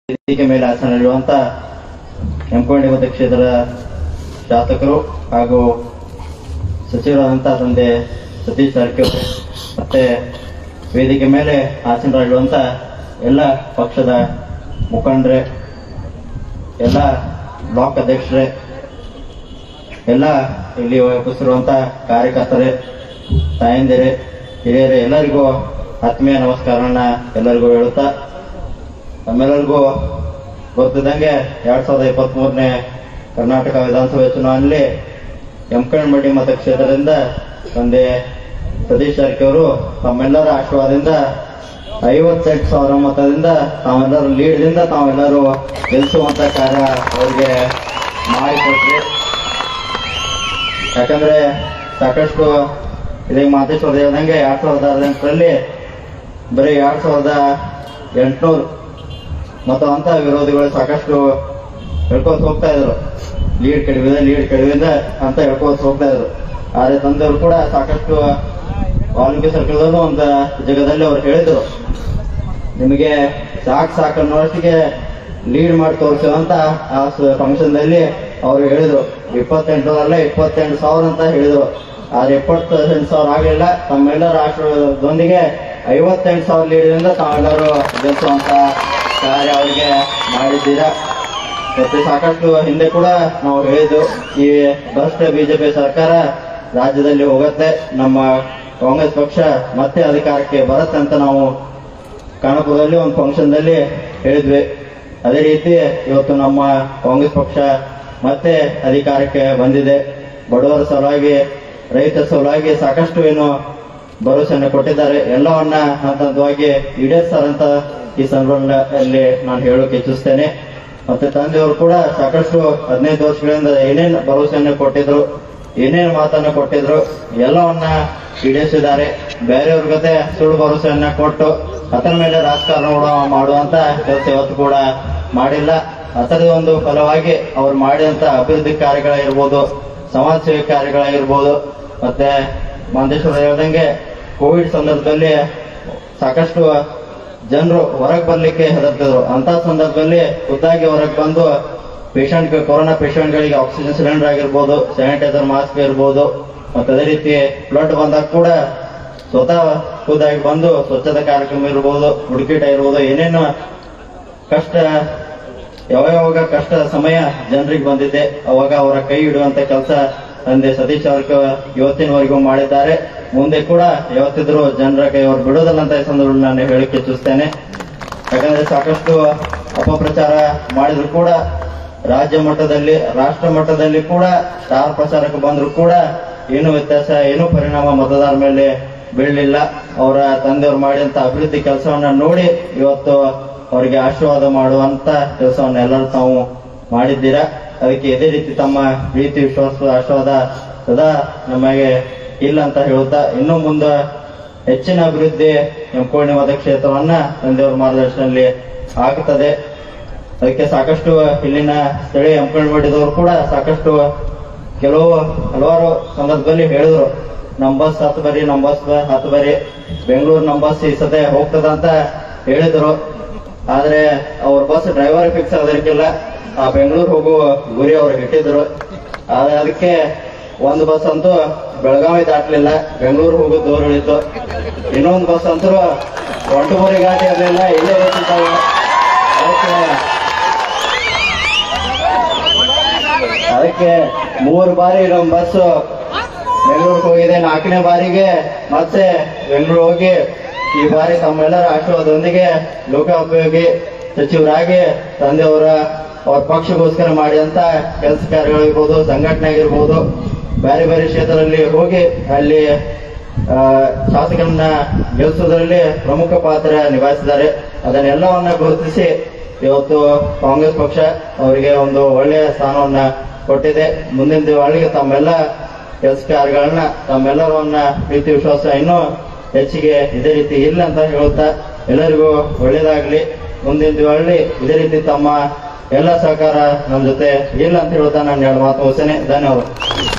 ವೇದಿಕೆ ಮೇಲೆ ಆಸನಲ್ಲಿರುವಂತ ಕೆಂಪೋಣಿ ಮತಕ್ಷೇತ್ರದ ಶಾಸಕರು ಹಾಗೂ ಸಚಿವರಾದಂತಹ ತಂದೆ ಸತೀಶ್ ಜಾರಕಿಹೊಳಿ ಮತ್ತೆ ವೇದಿಕೆ ಮೇಲೆ ಆಸೀನರಾಗಿರುವಂತ ಎಲ್ಲ ಪಕ್ಷದ ಮುಖಂಡರೇ ಎಲ್ಲ ಬ್ಲಾಕ್ ಅಧ್ಯಕ್ಷರೇ ಎಲ್ಲ ಇಲ್ಲಿ ಉಪಸ್ಥಿರುವಂತ ಕಾರ್ಯಕರ್ತರೇ ತಾಯಂದಿರೇ ಹಿರಿಯರೇ ಎಲ್ಲರಿಗೂ ಆತ್ಮೀಯ ನಮಸ್ಕಾರನ ಎಲ್ಲರಿಗೂ ಹೇಳುತ್ತಾ ನಮ್ಮೆಲ್ಲರಿಗೂ ಗೊತ್ತಿದ್ದಂಗೆ ಎರಡ್ ಸಾವಿರದ ಇಪ್ಪತ್ತ್ ಮೂರನೇ ಕರ್ನಾಟಕ ವಿಧಾನಸಭೆ ಚುನಾವಣೆಯಲ್ಲಿ ಯಮಕನಮಡಿ ಮತಕ್ಷೇತ್ರದಿಂದ ತಂದೆ ಸತೀಶ್ ಜಾರಕಿಹೊಳಿ ತಮ್ಮೆಲ್ಲರ ಆಶೀರ್ವಾದದಿಂದ ಐವತ್ತೆಂಟು ಸಾವಿರ ಮತದಿಂದ ತಾವೆಲ್ಲರೂ ಲೀಡ್ದಿಂದ ತಾವೆಲ್ಲರೂ ಗೆಲ್ಲಿಸುವಂತ ಕಾರ್ಯ ಅವರಿಗೆ ಮಾಡಿಕೊಟ್ರಿ ಯಾಕಂದ್ರೆ ಸಾಕಷ್ಟು ಇದೀಗ ಮಾತೇಶ್ವರ ಹೇಳ್ದಂಗೆ ಎರಡ್ ಸಾವಿರದ ಹದಿನೆಂಟರಲ್ಲಿ ಬರೀ ಎರಡ್ ಸಾವಿರದ ಎಂಟುನೂರು ಮತ್ತು ಅಂತ ವಿರೋಧಿಗಳು ಸಾಕಷ್ಟು ಹೇಳ್ಕೊತ ಹೋಗ್ತಾ ಇದ್ರು ಲೀಡ್ ಕಡಿಮೆ ಲೀಡ್ ಕಡಿಮೆ ಅಂತ ಹೇಳ್ಕೊತ ಹೋಗ್ತಾ ಇದ್ರು ಆದ್ರೆ ತಂದೆಯವರು ಕೂಡ ಸಾಕಷ್ಟು ವಾಲ್ಮೀಕಿ ಸರ್ಕಲ್ದಲ್ಲೂ ಒಂದು ಜಗದಲ್ಲಿ ಅವ್ರು ಹೇಳಿದ್ರು ನಿಮಗೆ ಸಾಕ್ ಸಾಕು ಅನ್ನೋಷ್ಟಿಗೆ ಲೀಡ್ ಮಾಡಿ ತೋರಿಸು ಅಂತ ಆ ಫಂಕ್ಷನ್ ದಲ್ಲಿ ಅವ್ರು ಹೇಳಿದ್ರು ಇಪ್ಪತ್ತೆಂಟರಲ್ಲೇ ಇಪ್ಪತ್ತೆಂಟು ಸಾವಿರ ಅಂತ ಹೇಳಿದ್ರು ಆದ್ರೆ ಇಪ್ಪತ್ತೆಂಟು ಸಾವಿರ ಆಗಲಿಲ್ಲ ತಮ್ಮೆಲ್ಲರ ಆಶೀರ್ವಾದದೊಂದಿಗೆ ಐವತ್ತೆಂಟು ಸಾವಿರ ಲೀಡ್ರಿಂದ ತಾವೆಲ್ಲರೂ ಗೆಲ್ಲಿಸುವಂತ ಕಾರ್ಯ ಅವರಿಗೆ ಮಾಡಿದ್ದೀರಾ ಮತ್ತೆ ಸಾಕಷ್ಟು ಹಿಂದೆ ಕೂಡ ನಾವು ಹೇಳಿದ್ದು ಈ ಭ್ರಷ್ಟ ಬಿಜೆಪಿ ಸರ್ಕಾರ ರಾಜ್ಯದಲ್ಲಿ ಹೋಗತ್ತೆ ನಮ್ಮ ಕಾಂಗ್ರೆಸ್ ಪಕ್ಷ ಮತ್ತೆ ಅಧಿಕಾರಕ್ಕೆ ಬರುತ್ತೆ ಅಂತ ನಾವು ಕಾಣಪುರದಲ್ಲಿ ಒಂದು ಫಂಕ್ಷನ್ ದಲ್ಲಿ ಹೇಳಿದ್ವಿ ಅದೇ ರೀತಿ ಇವತ್ತು ನಮ್ಮ ಕಾಂಗ್ರೆಸ್ ಪಕ್ಷ ಮತ್ತೆ ಅಧಿಕಾರಕ್ಕೆ ಬಂದಿದೆ ಬಡವರ ಸಲುವಾಗಿ ರೈತರ ಸಲುವಾಗಿ ಸಾಕಷ್ಟು ಏನು ಭರವಸೆಯನ್ನು ಕೊಟ್ಟಿದ್ದಾರೆ ಎಲ್ಲವನ್ನ ಹಂತ ಹಂತವಾಗಿ ಈಡೇರಿಸ್ತಾರಂತ ಈ ಸಂದರ್ಭದಲ್ಲಿ ನಾನು ಹೇಳೋಕೆ ಇಚ್ಛಿಸ್ತೇನೆ ಮತ್ತೆ ತಂದೆಯವರು ಕೂಡ ಸಾಕಷ್ಟು ಹದಿನೈದು ವರ್ಷಗಳಿಂದ ಏನೇನು ಭರವಸೆಯನ್ನು ಕೊಟ್ಟಿದ್ರು ಏನೇನು ಮಾತನ್ನ ಕೊಟ್ಟಿದ್ರು ಎಲ್ಲವನ್ನ ಈಡೇರಿಸಿದ್ದಾರೆ ಬೇರೆಯವ್ರ ಜೊತೆ ಸುಳ್ಳು ಭರವಸೆಯನ್ನ ಕೊಟ್ಟು ಅದರ ಮೇಲೆ ರಾಜಕಾರಣ ಕೂಡ ಮಾಡುವಂತ ಕೆಲಸ ಇವತ್ತು ಕೂಡ ಮಾಡಿಲ್ಲ ಅದರ ಒಂದು ಫಲವಾಗಿ ಅವ್ರು ಮಾಡಿದಂತ ಅಭಿವೃದ್ಧಿ ಕಾರ್ಯಗಳಾಗಿರ್ಬೋದು ಸಮಾಜ ಸೇವೆ ಕಾರ್ಯಗಳಾಗಿರ್ಬೋದು ಮತ್ತೆ ಮಾಂತೇಶ್ವರ ಹೇಳ್ದಂಗೆ ಕೋವಿಡ್ ಸಂದರ್ಭದಲ್ಲಿ ಸಾಕಷ್ಟು ಜನರು ಹೊರಗೆ ಬರ್ಲಿಕ್ಕೆ ಹೆದರ್ತಿದ್ರು ಅಂತ ಸಂದರ್ಭದಲ್ಲಿ ಖುದ್ದಾಗಿ ಹೊರಗೆ ಬಂದು ಪೇಷಂಟ್ ಕೊರೋನಾ ಪೇಷಂಟ್ಗಳಿಗೆ ಆಕ್ಸಿಜನ್ ಸಿಲಿಂಡರ್ ಆಗಿರ್ಬೋದು ಸ್ಯಾನಿಟೈಸರ್ ಮಾಸ್ಕ್ ಇರ್ಬೋದು ಮತ್ತೆ ಅದೇ ರೀತಿ ಬ್ಲಡ್ ಬಂದಾಗ ಕೂಡ ಸ್ವತಃ ಖುದ್ದಾಗಿ ಬಂದು ಸ್ವಚ್ಛತಾ ಕಾರ್ಯಕ್ರಮ ಇರ್ಬೋದು ಹುಡುಕಿಟ ಇರ್ಬೋದು ಏನೇನು ಕಷ್ಟ ಯಾವ ಯಾವಾಗ ಕಷ್ಟ ಸಮಯ ಜನರಿಗೆ ಬಂದಿದೆ ಅವಾಗ ಅವರ ಕೈ ಹಿಡುವಂತ ಕೆಲಸ ತಂದೆ ಸತೀಶ್ ಅವ್ರ ಇವತ್ತಿನವರೆಗೂ ಮಾಡಿದ್ದಾರೆ ಮುಂದೆ ಕೂಡ ಯಾವತ್ತಿದ್ರು ಜನರ ಕೈ ಅವ್ರು ಬಿಡೋದಲ್ಲ ಅಂತ ಈ ಸಂದರ್ಭದಲ್ಲಿ ನಾನು ಹೇಳಿಕೆ ಇಚ್ಛಿಸ್ತೇನೆ ಯಾಕಂದ್ರೆ ಸಾಕಷ್ಟು ಅಪಪ್ರಚಾರ ಮಾಡಿದ್ರು ಕೂಡ ರಾಜ್ಯ ಮಟ್ಟದಲ್ಲಿ ರಾಷ್ಟ್ರ ಮಟ್ಟದಲ್ಲಿ ಕೂಡ ಸ್ಟಾರ್ ಪ್ರಚಾರಕ್ಕೆ ಬಂದ್ರು ಕೂಡ ಏನು ವ್ಯತ್ಯಾಸ ಏನು ಪರಿಣಾಮ ಮತದಾರ ಮೇಲೆ ಬೀಳಲಿಲ್ಲ ಅವರ ತಂದೆಯವರು ಮಾಡಿದಂತ ಅಭಿವೃದ್ಧಿ ಕೆಲಸವನ್ನ ನೋಡಿ ಇವತ್ತು ಅವರಿಗೆ ಆಶೀರ್ವಾದ ಮಾಡುವಂತ ಕೆಲಸವನ್ನ ಎಲ್ಲರೂ ತಾವು ಮಾಡಿದ್ದೀರಾ ಅದಕ್ಕೆ ಇದೇ ರೀತಿ ತಮ್ಮ ಪ್ರೀತಿ ವಿಶ್ವಾಸ ಆಶೀರ್ವಾದ ಸದಾ ನಮಗೆ ಇಲ್ಲ ಅಂತ ಹೇಳುತ್ತಾ ಇನ್ನು ಮುಂದೆ ಹೆಚ್ಚಿನ ಅಭಿವೃದ್ಧಿ ಎಂಕೋಣಿ ಮತಕ್ಷೇತ್ರವನ್ನ ತಂದೆಯವರ ಮಾರ್ಗದರ್ಶನದಲ್ಲಿ ಆಗುತ್ತದೆ ಅದಕ್ಕೆ ಸಾಕಷ್ಟು ಇಲ್ಲಿನ ಸ್ಥಳೀಯ ಎಂಕೋಣಿ ಮಾಡಿದವರು ಕೂಡ ಸಾಕಷ್ಟು ಕೆಲವು ಹಲವಾರು ಸಂದರ್ಭದಲ್ಲಿ ಹೇಳಿದ್ರು ನಮ್ ಬಸ್ ಹತ್ತು ಬರಿ ನಮ್ ಬಸ್ ಹತ್ತು ಬರಿ ಬೆಂಗಳೂರು ನಮ್ ಬಸ್ ಈ ಸತೆ ಹೋಗ್ತದ ಅಂತ ಹೇಳಿದ್ರು ಆದ್ರೆ ಅವ್ರ ಬಸ್ ಡ್ರೈವರ್ ಫಿಕ್ಸ್ ಆಗೋದಕ್ಕಿಲ್ಲ ಆ ಬೆಂಗಳೂರು ಹೋಗುವ ಗುರಿ ಅವ್ರಿಗೆ ಇಟ್ಟಿದ್ರು ಆದ್ರೆ ಅದಕ್ಕೆ ಒಂದು ಬಸ್ ಅಂತೂ ಬೆಳಗಾವಿ ದಾಟ್ಲಿಲ್ಲ ಬೆಂಗಳೂರು ಹೋಗೋದು ದೂರ ಉಳಿತು ಇನ್ನೊಂದು ಬಸ್ ಅಂತೂ ಒಂಟುಮೂರಿ ಘಾಟಿ ಇರಲಿಲ್ಲ ಇಲ್ಲೇ ಹೋಗ್ತಿದ್ದಾವೆ ಅದಕ್ಕೆ ಅದಕ್ಕೆ ಮೂರು ಬಾರಿ ನಮ್ಮ ಬಸ್ ಬೆಂಗಳೂರಿಗೆ ಹೋಗಿದೆ ನಾಲ್ಕನೇ ಬಾರಿಗೆ ಮತ್ತೆ ಬೆಂಗಳೂರು ಹೋಗಿ ಈ ಬಾರಿ ತಮ್ಮೆಲ್ಲರ ಆಶೀರ್ವಾದದೊಂದಿಗೆ ಲೋಕೋಪಯೋಗಿ ಸಚಿವರಾಗಿ ತಂದೆಯವರ ಅವ್ರ ಪಕ್ಷಕ್ಕೋಸ್ಕರ ಮಾಡಿದಂತ ಕೆಲಸ ಕಾರ್ಯಗಳಿರ್ಬೋದು ಸಂಘಟನೆ ಆಗಿರ್ಬೋದು ಬೇರೆ ಬೇರೆ ಕ್ಷೇತ್ರದಲ್ಲಿ ಹೋಗಿ ಅಲ್ಲಿ ಆ, ಶಾಸಕರನ್ನ ಗೆಲ್ಲಿಸೋದ್ರಲ್ಲಿ ಪ್ರಮುಖ ಪಾತ್ರ ನಿಭಾಯಿಸಿದ್ದಾರೆ ಅದನ್ನೆಲ್ಲವನ್ನ ಗುರುತಿಸಿ ಇವತ್ತು ಕಾಂಗ್ರೆಸ್ ಪಕ್ಷ ಅವರಿಗೆ ಒಂದು ಒಳ್ಳೆಯ ಸ್ಥಾನವನ್ನ ಕೊಟ್ಟಿದೆ ಮುಂದಿನ ದಿವಾಳಿಗೆ ತಮ್ಮೆಲ್ಲ ಕೆಲಸ ಕಾರ್ಯಗಳನ್ನ ತಮ್ಮೆಲ್ಲರನ್ನ ಪ್ರೀತಿ ವಿಶ್ವಾಸ ಇನ್ನೂ ಹೆಚ್ಚಿಗೆ ಇದೇ ರೀತಿ ಇಲ್ಲ ಅಂತ ಹೇಳುತ್ತಾ ಎಲ್ಲರಿಗೂ ಒಳ್ಳೇದಾಗ್ಲಿ ಮುಂದಿನ ದಿವಾಳಿ ಇದೇ ರೀತಿ ತಮ್ಮ ಎಲ್ಲ ಸಹಕಾರ ನಮ್ಮ ಜೊತೆ ಇಲ್ಲ ಅಂತ ಹೇಳುತ್ತಾ ನಾನು ಎರಡು ಮಾತು ಮುಗಿಸ್ತೇನೆ ಧನ್ಯವಾದ